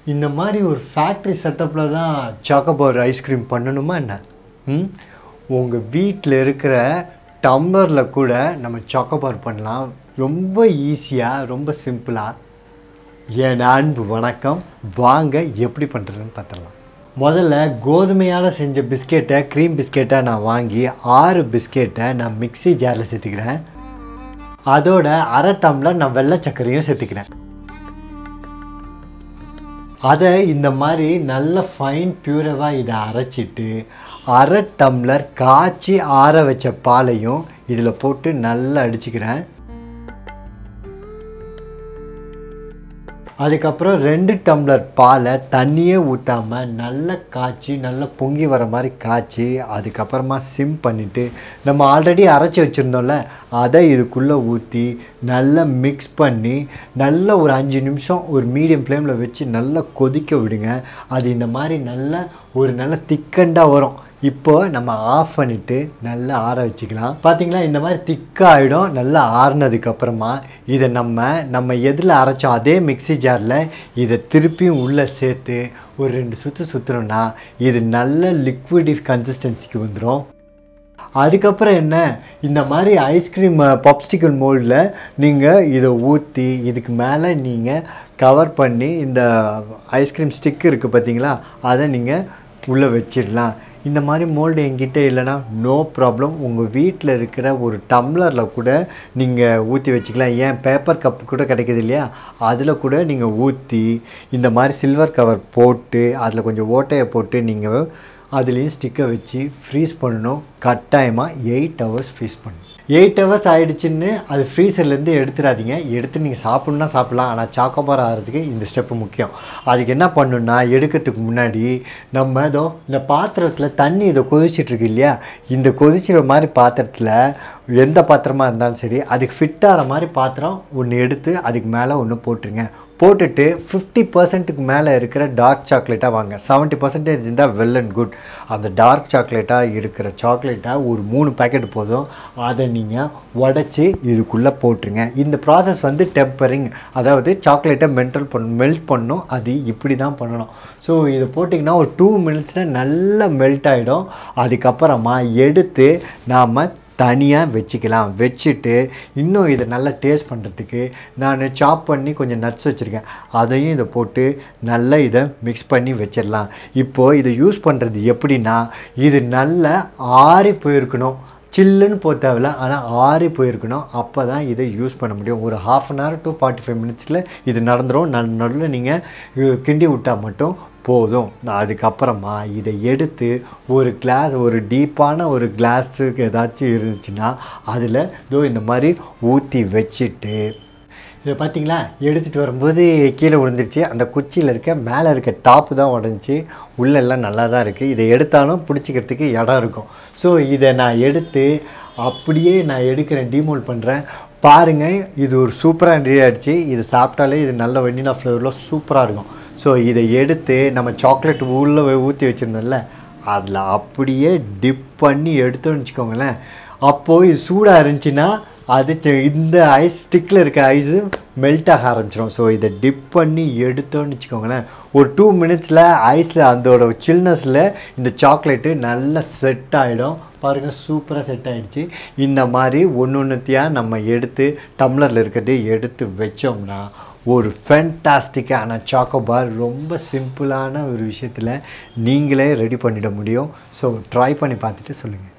இந்த மாதிரி ஒரு ஃபேக்ட்ரி செட்டப்பில் தான் சாக்கோபார் ஐஸ்கிரீம் பண்ணணுமா என்ன ம் உங்கள் வீட்டில் இருக்கிற டம்ளரில் கூட நம்ம சாக்கோபார் பண்ணலாம் ரொம்ப ஈஸியாக ரொம்ப சிம்பிளாக என் அன்பு வணக்கம் வாங்க எப்படி பண்ணுறதுன்னு பார்த்துடலாம் முதல்ல கோதுமையால் செஞ்ச பிஸ்கெட்டை க்ரீம் பிஸ்கெட்டை நான் வாங்கி ஆறு பிஸ்கெட்டை நான் மிக்ஸி ஜாரில் சேர்த்துக்கிறேன் அதோட அரை டம்ளர் நான் வெள்ளை சர்க்கரையும் சேர்த்துக்கிறேன் அதை இந்த மாதிரி நல்ல ஃபைன் பியூரவாக இதை அரைச்சிட்டு அரை டம்ளர் காய்ச்சி ஆற வச்ச பாலையும் இதில் போட்டு நல்லா அடிச்சுக்கிறேன் அதுக்கப்புறம் ரெண்டு டம்ளர் பாலை தண்ணியே ஊற்றாமல் நல்லா காய்ச்சி நல்லா பொங்கி வர மாதிரி காய்ச்சி அதுக்கப்புறமா சிம் பண்ணிவிட்டு நம்ம ஆல்ரெடி அரைச்சி வச்சுருந்தோம்ல அதை இதுக்குள்ளே ஊற்றி நல்லா மிக்ஸ் பண்ணி நல்ல ஒரு அஞ்சு நிமிஷம் ஒரு மீடியம் ஃப்ளேமில் வச்சு நல்லா கொதிக்க விடுங்க அது இந்த மாதிரி நல்லா ஒரு நல்ல திக்கண்டாக வரும் இப்போ நம்ம ஆஃப் பண்ணிவிட்டு நல்லா ஆற வச்சுக்கலாம் பார்த்தீங்களா இந்த மாதிரி திக்காகிடும் நல்லா ஆறுனதுக்கப்புறமா இதை நம்ம நம்ம எதில் அரைச்சோம் அதே மிக்ஸி ஜாரில் இதை திருப்பியும் உள்ளே சேர்த்து ஒரு ரெண்டு சுற்று சுற்றுறோன்னா இது நல்ல லிக்விடி கன்சிஸ்டன்சிக்கு வந்துடும் அதுக்கப்புறம் என்ன இந்த மாதிரி ஐஸ்கிரீம் பப்ஸ்டிக்கல் மோல்டில் நீங்கள் இதை ஊற்றி இதுக்கு மேலே நீங்கள் கவர் பண்ணி இந்த ஐஸ்கிரீம் ஸ்டிக் இருக்குது பார்த்தீங்களா அதை நீங்கள் உள்ளே வச்சிடலாம் இந்த மாதிரி மோல்டு என்கிட்ட இல்லைன்னா நோ ப்ராப்ளம் உங்கள் வீட்டில் இருக்கிற ஒரு டம்ளரில் கூட நீங்கள் ஊற்றி வச்சுக்கலாம் ஏன் பேப்பர் கப்பு கூட கிடைக்குது இல்லையா அதில் கூட நீங்கள் ஊற்றி இந்த மாதிரி சில்வர் கவர் போட்டு அதில் கொஞ்சம் ஓட்டையை போட்டு நீங்கள் அதுலேயும் ஸ்டிக்கை வச்சு ஃப்ரீஸ் பண்ணணும் கட்டாயமாக எயிட் ஹவர்ஸ் ஃப்ரீஸ் பண்ணணும் எயிட் ஹவர்ஸ் ஆகிடுச்சின்னு அது ஃப்ரீசர்லேருந்து எடுத்துடாதீங்க எடுத்து நீங்கள் சாப்பிட்ணுன்னா சாப்பிட்லாம் ஆனால் சாக்கோபார் ஆகிறதுக்கு இந்த ஸ்டெப்பு முக்கியம் அதுக்கு என்ன பண்ணணுன்னா எடுக்கிறதுக்கு முன்னாடி நம்ம ஏதோ இந்த பாத்திரத்தில் தண்ணி இதை கொதிச்சிட்ருக்கு இல்லையா இந்த கொதிச்சிற மாதிரி பாத்திரத்தில் எந்த பாத்திரமாக இருந்தாலும் சரி அதுக்கு ஃபிட் ஆகிற மாதிரி பாத்திரம் ஒன்று எடுத்து அதுக்கு மேலே ஒன்று போட்டுருங்க போட்டுட்டு ஃபிஃப்டி பர்சன்ட்டுக்கு மேலே இருக்கிற டார்க் சாக்லேட்டாக வாங்க செவன்ட்டி பர்சன்டேஜ் இருந்தால் வெல் அண்ட் குட் அந்த டார்க் சாக்லேட்டாக இருக்கிற சாக்லேட்டாக ஒரு மூணு பேக்கெட் போதும் அதை நீங்கள் உடச்சி இதுக்குள்ளே போட்டுருங்க இந்த ப்ராசஸ் வந்து டெம்பரிங் அதாவது சாக்லேட்டை மென்டல் பண்ண மெல்ட் பண்ணணும் அது இப்படி தான் பண்ணணும் ஸோ இதை போட்டிங்கன்னா ஒரு டூ மினிட்ஸில் நல்லா மெல்ட் ஆகிடும் அதுக்கப்புறமா எடுத்து நாம் தனியாக வச்சுக்கலாம் வச்சுட்டு இன்னும் இதை நல்லா டேஸ்ட் பண்ணுறதுக்கு நான் சாப் பண்ணி கொஞ்சம் நட்ஸ் வச்சுருக்கேன் அதையும் இதை போட்டு நல்லா இதை மிக்ஸ் பண்ணி வச்சிடலாம் இப்போது இதை யூஸ் பண்ணுறது எப்படின்னா இது நல்லா ஆறி போயிருக்கணும் சில்லுன்னு போக தேவையில்ல ஆனால் ஆறி போயிருக்கணும் அப்போ தான் இதை யூஸ் பண்ண முடியும் ஒரு half an hour to forty five மினிட்ஸில் இது நடந்துடும் நடு நடுவில் நீங்கள் கிண்டி விட்டால் மட்டும் போதும் நான் அதுக்கப்புறமா இதை எடுத்து ஒரு கிளாஸ் ஒரு டீப்பான ஒரு கிளாஸுக்கு ஏதாச்சும் இருந்துச்சுன்னா அதில் இதோ இந்த மாதிரி ஊற்றி வச்சுட்டு இதை பார்த்தீங்களா எடுத்துகிட்டு வரும்போது கீழே விழுந்துருச்சு அந்த குச்சியில் இருக்க மேலே இருக்க டாப்பு தான் உடஞ்சி உள்ளெல்லாம் நல்லா தான் இருக்குது இதை எடுத்தாலும் பிடிச்சிக்கிறதுக்கு இடம் இருக்கும் ஸோ இதை நான் எடுத்து அப்படியே நான் எடுக்கிறேன் டிமோல் பண்ணுறேன் பாருங்கள் இது ஒரு சூப்பராக ரெடி ஆகிடுச்சு இது சாப்பிட்டாலே இது நல்ல வெண்ணிலா ஃப்ளேவரில் சூப்பராக இருக்கும் ஸோ இதை எடுத்து நம்ம சாக்லேட் உள்ளே ஊற்றி வச்சுருந்தோம்ல அதில் அப்படியே டிப் பண்ணி எடுத்தோன்னு வச்சுக்கோங்களேன் அப்போது இது சூடாக இருந்துச்சுன்னா அது செ- இந்த ஐஸ் ஸ்டிக்கில் இருக்க ஐஸு மெல்ட் ஆக ஆரம்பிச்சிடும் ஸோ இதை டிப் பண்ணி எடுத்தோன்னு வச்சுக்கோங்களேன் ஒரு டூ மினிட்ஸில் ஐஸில் அதோட சில்னஸில் இந்த சாக்லேட்டு நல்லா செட் ஆகிடும் பாருங்கள் சூப்பராக செட் ஆகிடுச்சு இந்த மாதிரி ஒன்று ஒன்றுத்தையாக நம்ம எடுத்து டம்ளரில் இருக்கிறது எடுத்து வச்சோம்னா ஒரு ஃபென்டாஸ்டிக்கான சாக்கோபார் ரொம்ப சிம்பிளான ஒரு விஷயத்தில் நீங்களே ரெடி பண்ணிட முடியும் ஸோ ட்ரை பண்ணி பார்த்துட்டு சொல்லுங்கள்